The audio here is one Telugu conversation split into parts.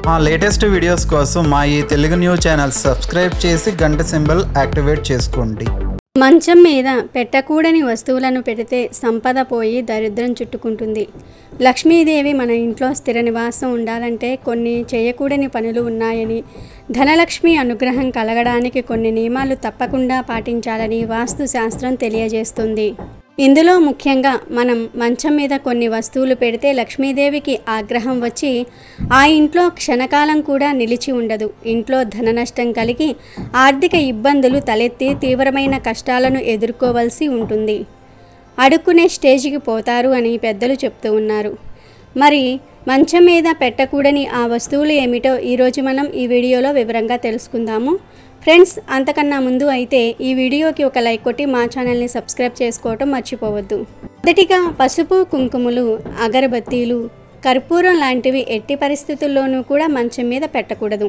మా లేటెస్ట్ వీడియోస్ కోసం మా ఈ తెలుగు న్యూస్ ఛానల్ సబ్స్క్రైబ్ చేసి గంట సింబల్ యాక్టివేట్ చేసుకోండి మంచం మీద పెట్టకూడని వస్తువులను పెడితే సంపద పోయి దరిద్రం చుట్టుకుంటుంది లక్ష్మీదేవి మన ఇంట్లో స్థిర నివాసం ఉండాలంటే కొన్ని చేయకూడని పనులు ఉన్నాయని ధనలక్ష్మి అనుగ్రహం కలగడానికి కొన్ని నియమాలు తప్పకుండా పాటించాలని వాస్తు శాస్త్రం తెలియజేస్తుంది ఇందులో ముఖ్యంగా మనం మంచం మీద కొన్ని వస్తువులు పెడితే లక్ష్మీదేవికి ఆగ్రహం వచ్చి ఆ ఇంట్లో క్షణకాలం కూడా నిలిచి ఉండదు ఇంట్లో ధన నష్టం కలిగి ఆర్థిక ఇబ్బందులు తలెత్తి తీవ్రమైన కష్టాలను ఎదుర్కోవలసి ఉంటుంది అడుక్కునే స్టేజికి పోతారు అని పెద్దలు చెప్తూ ఉన్నారు మరి మంచం మీద పెట్టకూడని ఆ వస్తువులు ఏమిటో ఈరోజు మనం ఈ వీడియోలో వివరంగా తెలుసుకుందాము ఫ్రెండ్స్ అంతకన్నా ముందు అయితే ఈ వీడియోకి ఒక లైక్ కొట్టి మా ఛానల్ని సబ్స్క్రైబ్ చేసుకోవటం మర్చిపోవద్దు మొదటిగా పసుపు కుంకుమలు అగరబత్తీలు కర్పూరం లాంటివి ఎట్టి పరిస్థితుల్లోనూ కూడా మంచం మీద పెట్టకూడదు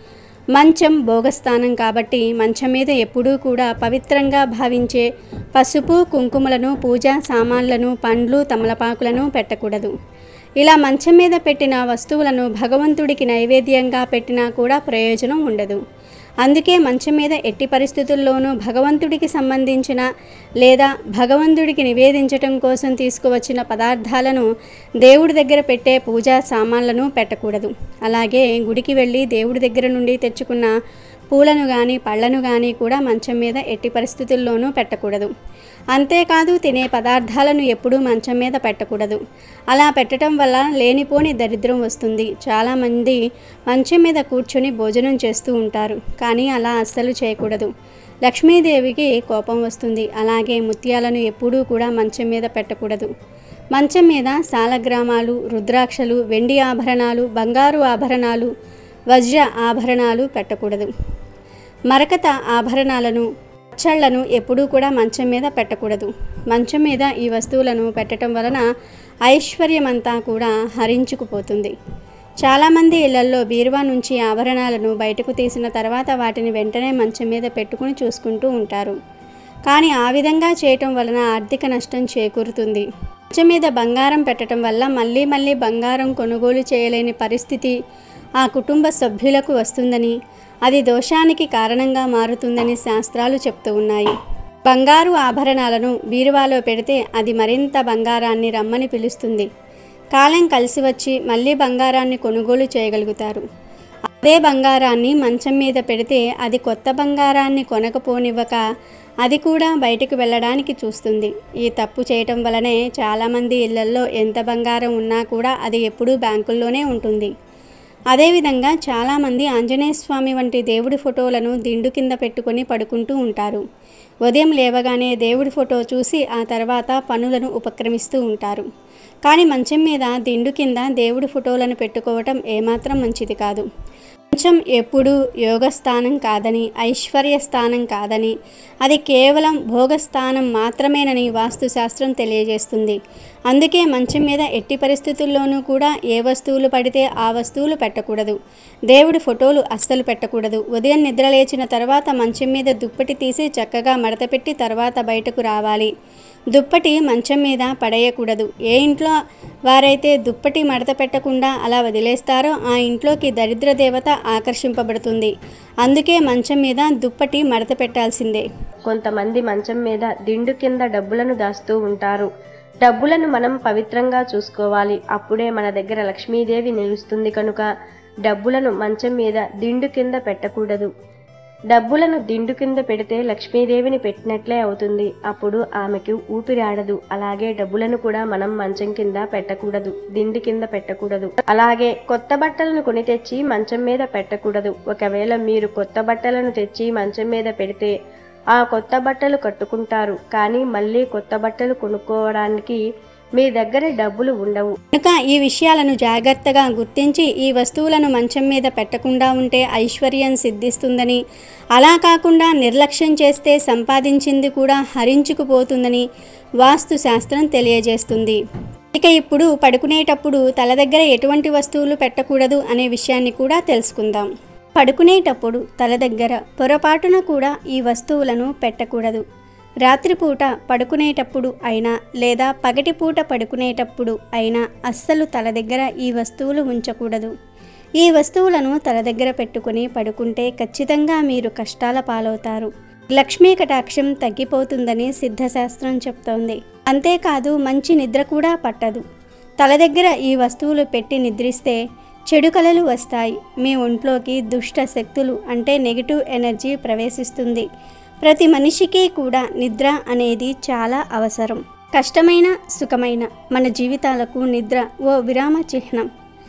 మంచం భోగస్థానం కాబట్టి మంచం మీద ఎప్పుడూ కూడా పవిత్రంగా భావించే పసుపు కుంకుమలను పూజా సామాన్లను పండ్లు తమలపాకులను పెట్టకూడదు ఇలా మంచం మీద పెట్టిన వస్తువులను భగవంతుడికి నైవేద్యంగా పెట్టినా కూడా ప్రయోజనం ఉండదు అందుకే మంచం మీద ఎట్టి పరిస్థితుల్లోనూ భగవంతుడికి సంబంధించిన లేదా భగవంతుడికి నివేదించటం కోసం తీసుకువచ్చిన పదార్థాలను దేవుడి దగ్గర పెట్టే పూజా సామాన్లను పెట్టకూడదు అలాగే గుడికి వెళ్ళి దేవుడి దగ్గర నుండి తెచ్చుకున్న పూలను కానీ పళ్ళను కానీ కూడా మంచం మీద ఎట్టి పరిస్థితుల్లోనూ పెట్టకూడదు అంతేకాదు తినే పదార్థాలను ఎప్పుడూ మంచం మీద పెట్టకూడదు అలా పెట్టడం వల్ల లేనిపోని దరిద్రం వస్తుంది చాలామంది మంచం మీద కూర్చొని భోజనం చేస్తూ ఉంటారు కానీ అలా అస్సలు చేయకూడదు లక్ష్మీదేవికి కోపం వస్తుంది అలాగే ముత్యాలను ఎప్పుడూ కూడా మంచం మీద పెట్టకూడదు మంచం మీద సాలగ్రామాలు రుద్రాక్షలు వెండి ఆభరణాలు బంగారు ఆభరణాలు వజ్ర ఆభరణాలు పెట్టకూడదు మరకత ఆభరణాలను పచ్చళ్లను ఎప్పుడూ కూడా మంచం మీద పెట్టకూడదు మంచం మీద ఈ వస్తువులను పెట్టడం వలన ఐశ్వర్యమంతా కూడా హరించుకుపోతుంది చాలామంది ఇళ్లల్లో బీరువా నుంచి ఆభరణాలను బయటకు తీసిన తర్వాత వాటిని వెంటనే మంచం మీద పెట్టుకుని చూసుకుంటూ ఉంటారు కానీ ఆ విధంగా చేయటం వలన ఆర్థిక నష్టం చేకూరుతుంది మంచం మీద బంగారం పెట్టడం వల్ల మళ్ళీ మళ్ళీ బంగారం కొనుగోలు చేయలేని పరిస్థితి ఆ కుటుంబ సభ్యులకు వస్తుందని అది దోషానికి కారణంగా మారుతుందని శాస్త్రాలు చెప్తూ ఉన్నాయి బంగారు ఆభరణాలను బీరువాలో పెడితే అది మరింత బంగారాన్ని రమ్మని పిలుస్తుంది కాలం కలిసి వచ్చి మళ్ళీ బంగారాన్ని కొనుగోలు చేయగలుగుతారు అదే బంగారాన్ని మంచం మీద పెడితే అది కొత్త బంగారాన్ని కొనకపోనివ్వక అది కూడా బయటకు వెళ్ళడానికి చూస్తుంది ఈ తప్పు చేయటం వలనే చాలామంది ఇళ్లల్లో ఎంత బంగారం ఉన్నా కూడా అది ఎప్పుడూ బ్యాంకుల్లోనే ఉంటుంది అదేవిధంగా చాలామంది ఆంజనేయ స్వామి వంటి దేవుడి ఫోటోలను దిండు కింద పెట్టుకొని పడుకుంటూ ఉంటారు ఉదయం లేవగానే దేవుడి ఫోటో చూసి ఆ తర్వాత పనులను ఉపక్రమిస్తూ ఉంటారు కానీ మంచం మీద దిండు కింద దేవుడి ఫోటోలను పెట్టుకోవటం ఏమాత్రం మంచిది కాదు మంచం ఎప్పుడూ యోగస్థానం కాదని ఐశ్వర్య స్థానం కాదని అది కేవలం భోగస్థానం మాత్రమేనని వాస్తుశాస్త్రం తెలియజేస్తుంది అందుకే మంచం మీద ఎట్టి పరిస్థితుల్లోనూ కూడా ఏ వస్తువులు పడితే ఆ వస్తువులు పెట్టకూడదు దేవుడి ఫోటోలు అస్సలు పెట్టకూడదు ఉదయం నిద్ర లేచిన తర్వాత మంచం మీద దుప్పటి తీసి చక్కగా మడతపెట్టి తర్వాత బయటకు రావాలి దుప్పటి మంచం మీద పడేయకూడదు ఏ ఇంట్లో వారైతే దుప్పటి మడత పెట్టకుండా అలా వదిలేస్తారో ఆ ఇంట్లోకి దరిద్ర దేవత ఆకర్షింపబడుతుంది అందుకే మంచం మీద దుప్పటి మడత పెట్టాల్సిందే కొంతమంది మంచం మీద దిండు కింద డబ్బులను దాస్తూ ఉంటారు డబ్బులను మనం పవిత్రంగా చూసుకోవాలి అప్పుడే మన దగ్గర లక్ష్మీదేవి నిలుస్తుంది కనుక డబ్బులను మంచం మీద దిండు కింద పెట్టకూడదు డబ్బులను దిండు కింద పెడితే లక్ష్మీదేవిని పెట్టినట్లే అవుతుంది అప్పుడు ఆమెకు ఊపిరాడదు అలాగే డబ్బులను కూడా మనం మంచం కింద పెట్టకూడదు దిండు కింద పెట్టకూడదు అలాగే కొత్త బట్టలను కొని తెచ్చి మంచం మీద పెట్టకూడదు ఒకవేళ మీరు కొత్త బట్టలను తెచ్చి మంచం మీద పెడితే ఆ కొత్త బట్టలు కట్టుకుంటారు కానీ మళ్ళీ కొత్త బట్టలు కొనుక్కోవడానికి మీ దగ్గర డబ్బులు ఉండవు కనుక ఈ విషయాలను జాగ్రత్తగా గుర్తించి ఈ వస్తువులను మంచం మీద పెట్టకుండా ఉంటే ఐశ్వర్యం సిద్ధిస్తుందని అలా కాకుండా నిర్లక్ష్యం చేస్తే సంపాదించింది కూడా హరించుకుపోతుందని వాస్తు శాస్త్రం తెలియజేస్తుంది ఇక ఇప్పుడు పడుకునేటప్పుడు తల దగ్గర ఎటువంటి వస్తువులు పెట్టకూడదు అనే విషయాన్ని కూడా తెలుసుకుందాం పడుకునేటప్పుడు తల దగ్గర పొరపాటున కూడా ఈ వస్తువులను పెట్టకూడదు రాత్రిపూట పడుకునేటప్పుడు అయినా లేదా పగటిపూట పడుకునేటప్పుడు అయినా అస్సలు తల దగ్గర ఈ వస్తువులు ఉంచకూడదు ఈ వస్తువులను తల దగ్గర పెట్టుకుని పడుకుంటే ఖచ్చితంగా మీరు కష్టాల పాలవుతారు లక్ష్మీ కటాక్షం తగ్గిపోతుందని సిద్ధశాస్త్రం చెప్తోంది అంతేకాదు మంచి నిద్ర కూడా పట్టదు తల దగ్గర ఈ వస్తువులు పెట్టి నిద్రిస్తే చెడు కలలు వస్తాయి మీ ఒంట్లోకి దుష్ట శక్తులు అంటే నెగిటివ్ ఎనర్జీ ప్రవేశిస్తుంది ప్రతి మనిషికి కూడా నిద్ర అనేది చాలా అవసరం కష్టమైన సుఖమైన మన జీవితాలకు నిద్ర ఓ విరామ చిహ్నం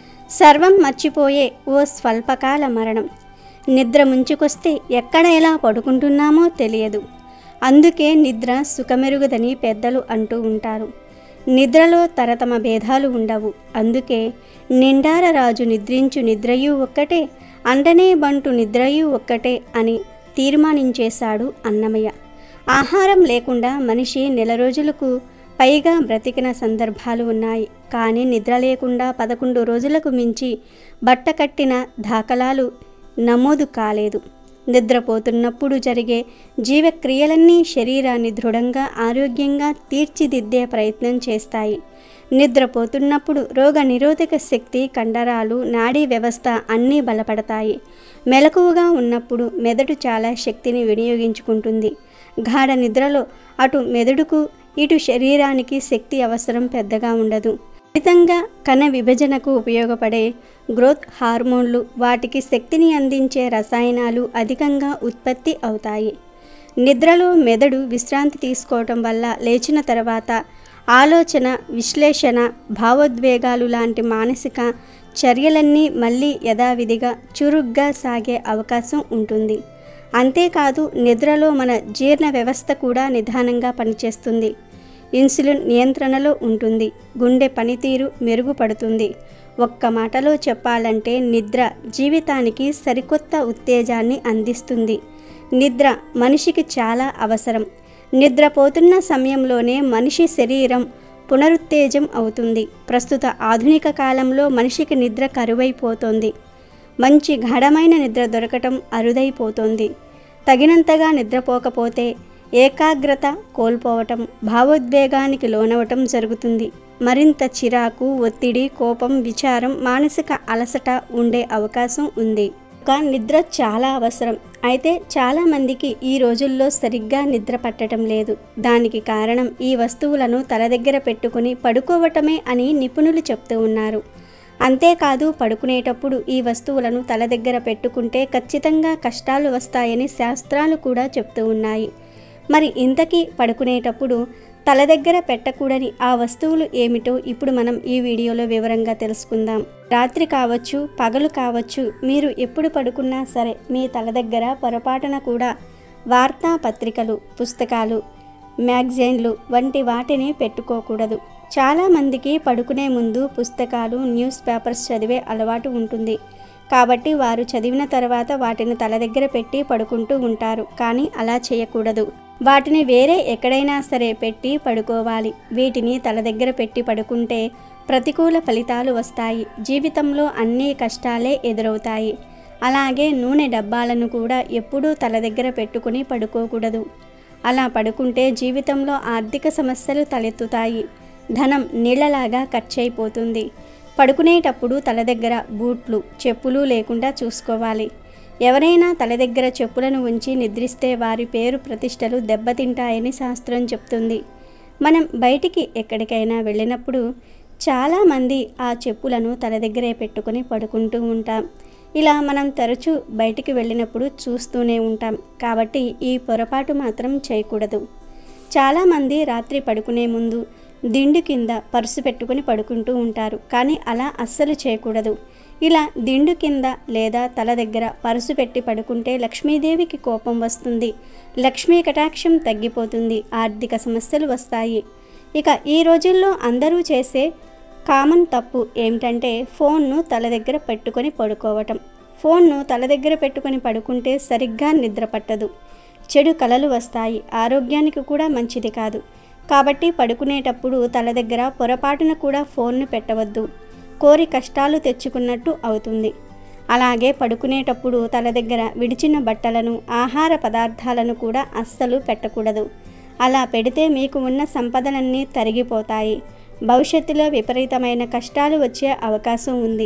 సర్వం మర్చిపోయే ఓ స్వల్పకాల మరణం నిద్ర ముంచుకొస్తే ఎక్కడ ఎలా పడుకుంటున్నామో తెలియదు అందుకే నిద్ర సుఖమెరుగుదని పెద్దలు అంటూ ఉంటారు నిద్రలో తరతమ భేదాలు ఉండవు అందుకే నిండార రాజు నిద్రించు నిద్రయు ఒక్కటే అండనే బంటు నిద్రయు ఒక్కటే అని తీర్మానించేశాడు అన్నమయ్య ఆహారం లేకుండా మనిషి నెల రోజులకు పైగా బ్రతికిన సందర్భాలు ఉన్నాయి కానీ నిద్ర లేకుండా పదకొండు రోజులకు మించి బట్ట కట్టిన దాఖలాలు నమోదు కాలేదు నిద్రపోతున్నప్పుడు జరిగే జీవక్రియలన్నీ శరీరాన్ని దృఢంగా ఆరోగ్యంగా తీర్చిదిద్దే ప్రయత్నం చేస్తాయి నిద్రపోతున్నప్పుడు రోగ నిరోధక శక్తి కండరాలు నాడీ వ్యవస్థ అన్నీ బలపడతాయి మెలకువగా ఉన్నప్పుడు మెదడు చాలా శక్తిని వినియోగించుకుంటుంది గాఢ నిద్రలో అటు మెదడుకు ఇటు శరీరానికి శక్తి అవసరం పెద్దగా ఉండదు ఫలితంగా కణ విభజనకు ఉపయోగపడే గ్రోత్ హార్మోన్లు వాటికి శక్తిని అందించే రసాయనాలు అధికంగా ఉత్పత్తి అవుతాయి నిద్రలో మెదడు విశ్రాంతి తీసుకోవటం వల్ల లేచిన తర్వాత ఆలోచన విశ్లేషణ భావోద్వేగాలు లాంటి మానసిక చర్యలన్నీ మళ్ళీ యథావిధిగా చురుగ్గా సాగే అవకాశం ఉంటుంది అంతేకాదు నిద్రలో మన జీర్ణ వ్యవస్థ కూడా నిదానంగా పనిచేస్తుంది ఇన్సులిన్ నియంత్రణలో ఉంటుంది గుండె పనితీరు మెరుగుపడుతుంది ఒక్క మాటలో చెప్పాలంటే నిద్ర జీవితానికి సరికొత్త ఉత్తేజాన్ని అందిస్తుంది నిద్ర మనిషికి చాలా అవసరం నిద్రపోతున్న సమయంలోనే మనిషి శరీరం పునరుత్తేజం అవుతుంది ప్రస్తుత ఆధునిక కాలంలో మనిషికి నిద్ర కరువైపోతోంది మంచి గాఢమైన నిద్ర దొరకటం అరుదైపోతోంది తగినంతగా నిద్రపోకపోతే ఏకాగ్రత కోల్పోవటం భావోద్వేగానికి లోనవటం జరుగుతుంది మరింత చిరాకు ఒత్తిడి కోపం విచారం మానసిక అలసట ఉండే అవకాశం ఉంది ఒక నిద్ర చాలా అవసరం అయితే చాలామందికి ఈ రోజుల్లో సరిగ్గా నిద్ర పట్టడం లేదు దానికి కారణం ఈ వస్తువులను తల దగ్గర పెట్టుకుని పడుకోవటమే అని నిపుణులు చెప్తూ ఉన్నారు అంతేకాదు పడుకునేటప్పుడు ఈ వస్తువులను తల దగ్గర పెట్టుకుంటే ఖచ్చితంగా కష్టాలు వస్తాయని శాస్త్రాలు కూడా చెప్తూ ఉన్నాయి మరి ఇంతకీ పడుకునేటప్పుడు తల దగ్గర పెట్టకూడని ఆ వస్తువులు ఏమిటో ఇప్పుడు మనం ఈ వీడియోలో వివరంగా తెలుసుకుందాం రాత్రి కావచ్చు పగలు కావచ్చు మీరు ఎప్పుడు పడుకున్నా సరే మీ తల దగ్గర పొరపాటున కూడా వార్తాపత్రికలు పుస్తకాలు మ్యాగజైన్లు వంటి వాటిని పెట్టుకోకూడదు చాలామందికి పడుకునే ముందు పుస్తకాలు న్యూస్ పేపర్స్ చదివే అలవాటు ఉంటుంది కాబట్టి వారు చదివిన తర్వాత వాటిని తల దగ్గర పెట్టి పడుకుంటూ ఉంటారు కానీ అలా చేయకూడదు వాటిని వేరే ఎక్కడైనా సరే పెట్టి పడుకోవాలి వీటిని తల దగ్గర పెట్టి పడుకుంటే ప్రతికూల ఫలితాలు వస్తాయి జీవితంలో అన్ని కష్టాలే ఎదురవుతాయి అలాగే నూనె డబ్బాలను కూడా ఎప్పుడూ తల దగ్గర పెట్టుకుని పడుకోకూడదు అలా పడుకుంటే జీవితంలో ఆర్థిక సమస్యలు తలెత్తుతాయి ధనం నీళ్లలాగా ఖర్చయిపోతుంది పడుకునేటప్పుడు తల దగ్గర బూట్లు చెప్పులు లేకుండా చూసుకోవాలి ఎవరైనా తల దగ్గర చెప్పులను ఉంచి నిద్రిస్తే వారి పేరు ప్రతిష్టలు దెబ్బతింటాయని శాస్త్రం చెప్తుంది మనం బయటికి ఎక్కడికైనా వెళ్ళినప్పుడు చాలామంది ఆ చెప్పులను తల దగ్గరే పెట్టుకొని పడుకుంటూ ఉంటాం ఇలా మనం తరచూ బయటికి వెళ్ళినప్పుడు చూస్తూనే ఉంటాం కాబట్టి ఈ పొరపాటు మాత్రం చేయకూడదు చాలామంది రాత్రి పడుకునే ముందు దిండు కింద పర్సు పెట్టుకుని పడుకుంటూ ఉంటారు కానీ అలా అస్సలు చేయకూడదు ఇలా దిండు కింద లేదా తల దగ్గర పరుసు పెట్టి పడుకుంటే లక్ష్మీదేవికి కోపం వస్తుంది లక్ష్మీ కటాక్షం తగ్గిపోతుంది ఆర్థిక సమస్యలు వస్తాయి ఇక ఈ రోజుల్లో అందరూ చేసే కామన్ తప్పు ఏమిటంటే ఫోన్ను తల దగ్గర పెట్టుకొని పడుకోవటం ఫోన్ను తల దగ్గర పెట్టుకొని పడుకుంటే సరిగ్గా నిద్ర పట్టదు చెడు కలలు వస్తాయి ఆరోగ్యానికి కూడా మంచిది కాదు కాబట్టి పడుకునేటప్పుడు తల దగ్గర పొరపాటున కూడా ఫోన్ను పెట్టవద్దు కోరి కష్టాలు తెచ్చుకున్నట్టు అవుతుంది అలాగే పడుకునేటప్పుడు తల దగ్గర విడిచిన బట్టలను ఆహార పదార్థాలను కూడా అస్సలు పెట్టకూడదు అలా పెడితే మీకు ఉన్న సంపదలన్నీ తరిగిపోతాయి భవిష్యత్తులో విపరీతమైన కష్టాలు వచ్చే అవకాశం ఉంది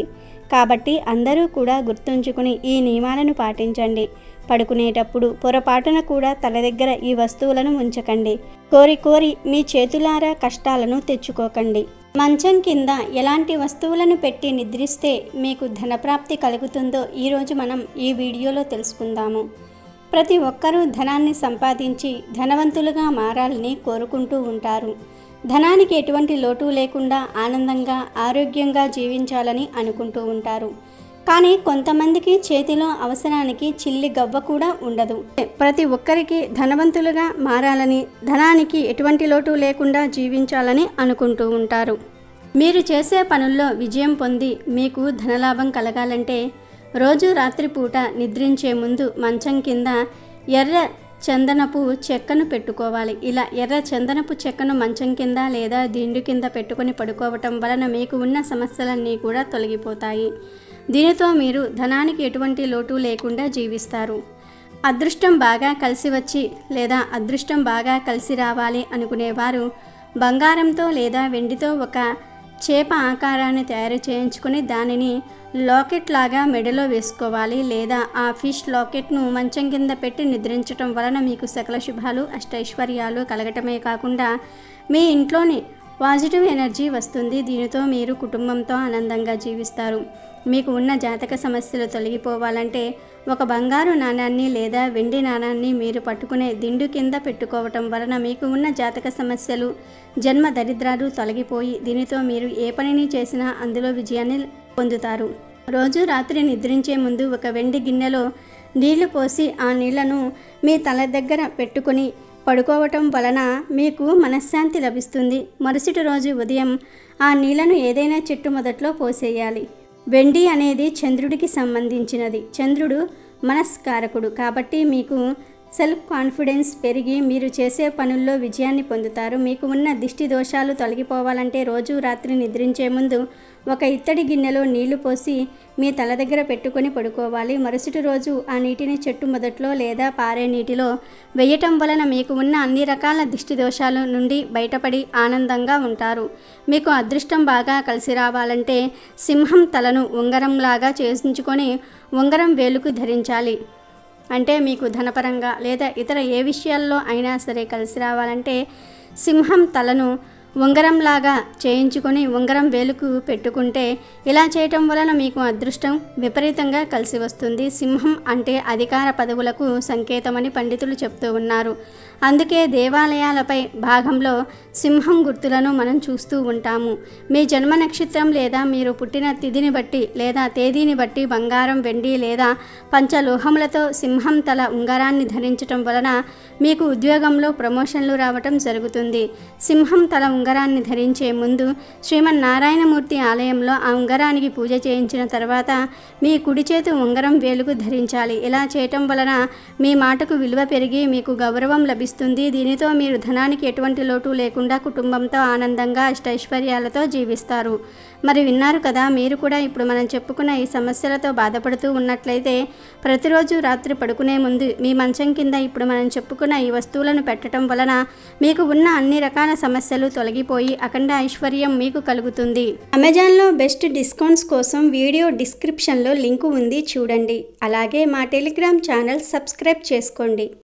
కాబట్టి అందరూ కూడా గుర్తుంచుకుని ఈ నియమాలను పాటించండి పడుకునేటప్పుడు పొరపాటున కూడా తల దగ్గర ఈ వస్తువులను ఉంచకండి కోరి కోరి మీ చేతులారా కష్టాలను తెచ్చుకోకండి మంచం కింద ఎలాంటి వస్తువులను పెట్టి నిద్రిస్తే మీకు ధనప్రాప్తి కలుగుతుందో ఈరోజు మనం ఈ వీడియోలో తెలుసుకుందాము ప్రతి ఒక్కరూ ధనాన్ని సంపాదించి ధనవంతులుగా మారాలని కోరుకుంటూ ఉంటారు ధనానికి ఎటువంటి లోటు లేకుండా ఆనందంగా ఆరోగ్యంగా జీవించాలని అనుకుంటూ ఉంటారు కానీ కొంతమందికి చేతిలో అవసరానికి చిల్లి గవ్వ కూడా ఉండదు ప్రతి ఒక్కరికి ధనవంతులుగా మారాలని ధనానికి ఎటువంటి లోటు లేకుండా జీవించాలని అనుకుంటూ ఉంటారు మీరు చేసే పనుల్లో విజయం పొంది మీకు ధనలాభం కలగాలంటే రోజు రాత్రిపూట నిద్రించే ముందు మంచం కింద ఎర్ర చందనపు చెక్కను పెట్టుకోవాలి ఇలా ఎర్ర చందనపు చెక్కను మంచం కింద లేదా దిండు కింద పెట్టుకొని పడుకోవటం వలన మీకు ఉన్న సమస్యలన్నీ కూడా తొలగిపోతాయి దీనితో మీరు ధనానికి ఎటువంటి లోటు లేకుండా జీవిస్తారు అదృష్టం బాగా కలిసి వచ్చి లేదా అదృష్టం బాగా కలిసి రావాలి అనుకునేవారు బంగారంతో లేదా వెండితో ఒక చేప ఆకారాన్ని తయారు చేయించుకొని దానిని లాకెట్ లాగా మెడలో వేసుకోవాలి లేదా ఆ ఫిష్ లాకెట్ను మంచం కింద పెట్టి నిద్రించటం వలన మీకు సకల శుభాలు అష్టైశ్వర్యాలు కలగటమే కాకుండా మీ ఇంట్లోని పాజిటివ్ ఎనర్జీ వస్తుంది దీనితో మీరు కుటుంబంతో ఆనందంగా జీవిస్తారు మీకు ఉన్న జాతక సమస్యలు తొలగిపోవాలంటే ఒక బంగారు నాణాన్ని లేదా వెండి నాణాన్ని మీరు పట్టుకునే దిండు కింద పెట్టుకోవటం వలన మీకు ఉన్న జాతక సమస్యలు జన్మ దరిద్రాలు తొలగిపోయి దీనితో మీరు ఏ పనిని చేసినా అందులో విజయాన్ని పొందుతారు రోజు రాత్రి నిద్రించే ముందు ఒక వెండి గిన్నెలో నీళ్లు పోసి ఆ నీళ్లను మీ తల దగ్గర పెట్టుకొని పడుకోవటం వలన మీకు మనశ్శాంతి లభిస్తుంది మరుసటి రోజు ఉదయం ఆ నీళ్లను ఏదైనా చెట్టు మొదట్లో పోసేయాలి వెండి అనేది చంద్రుడికి సంబంధించినది చంద్రుడు మనస్కారకుడు కాబట్టి మీకు సెల్ఫ్ కాన్ఫిడెన్స్ పెరిగి మీరు చేసే పనుల్లో విజయాన్ని పొందుతారు మీకు ఉన్న దిష్టి దోషాలు తొలగిపోవాలంటే రోజు రాత్రి నిద్రించే ముందు ఒక ఇత్తడి గిన్నెలో నీళ్లు పోసి మీ తల దగ్గర పెట్టుకొని పడుకోవాలి మరుసటి రోజు ఆ నీటిని చెట్టు మొదట్లో లేదా పారే నీటిలో వేయటం వలన మీకు ఉన్న అన్ని రకాల దిష్టి దోషాల నుండి బయటపడి ఆనందంగా ఉంటారు మీకు అదృష్టం బాగా కలిసి రావాలంటే సింహం తలను ఉంగరంలాగా చేసించుకొని ఉంగరం వేలుకు ధరించాలి అంటే మీకు ధనపరంగా లేదా ఇతర ఏ విషయాల్లో అయినా సరే కలిసి రావాలంటే సింహం తలను ఉంగరంలాగా చేయించుకొని ఉంగరం వేలుకు పెట్టుకుంటే ఇలా చేయటం వలన మీకు అదృష్టం విపరీతంగా కలిసి వస్తుంది సింహం అంటే అధికార పదవులకు సంకేతమని పండితులు చెప్తూ ఉన్నారు అందుకే దేవాలయాలపై భాగంలో సింహం గుర్తులను మనం చూస్తూ ఉంటాము మీ జన్మ నక్షత్రం లేదా మీరు పుట్టిన తిథిని బట్టి లేదా తేదీని బట్టి బంగారం వెండి లేదా పంచలోహములతో సింహం తల ఉంగరాన్ని ధరించటం వలన మీకు ఉద్యోగంలో ప్రమోషన్లు రావటం జరుగుతుంది సింహం తల ఉంగరాన్ని ధరించే ముందు శ్రీమన్నారాయణమూర్తి ఆలయంలో ఆ ఉంగరానికి పూజ చేయించిన తర్వాత మీ కుడి చేతి ఉంగరం వేలుకు ధరించాలి ఇలా చేయటం వలన మీ మాటకు విలువ పెరిగి మీకు గౌరవం లభిస్తుంది దీనితో మీరు ధనానికి ఎటువంటి లోటు లేకుండా కుటుంబంతో ఆనందంగా అష్టైశ్వర్యాలతో జీవిస్తారు మరి విన్నారు కదా మీరు కూడా ఇప్పుడు మనం చెప్పుకున్న ఈ సమస్యలతో బాధపడుతూ ఉన్నట్లయితే ప్రతిరోజు రాత్రి పడుకునే ముందు మీ మంచం కింద ఇప్పుడు మనం చెప్పుకున్న ఈ వస్తువులను పెట్టడం వలన మీకు ఉన్న అన్ని రకాల సమస్యలు తొలగిపోయి అఖండ ఐశ్వర్యం మీకు కలుగుతుంది అమెజాన్లో బెస్ట్ డిస్కౌంట్స్ కోసం వీడియో డిస్క్రిప్షన్లో లింకు ఉంది చూడండి అలాగే మా టెలిగ్రామ్ ఛానల్ సబ్స్క్రైబ్ చేసుకోండి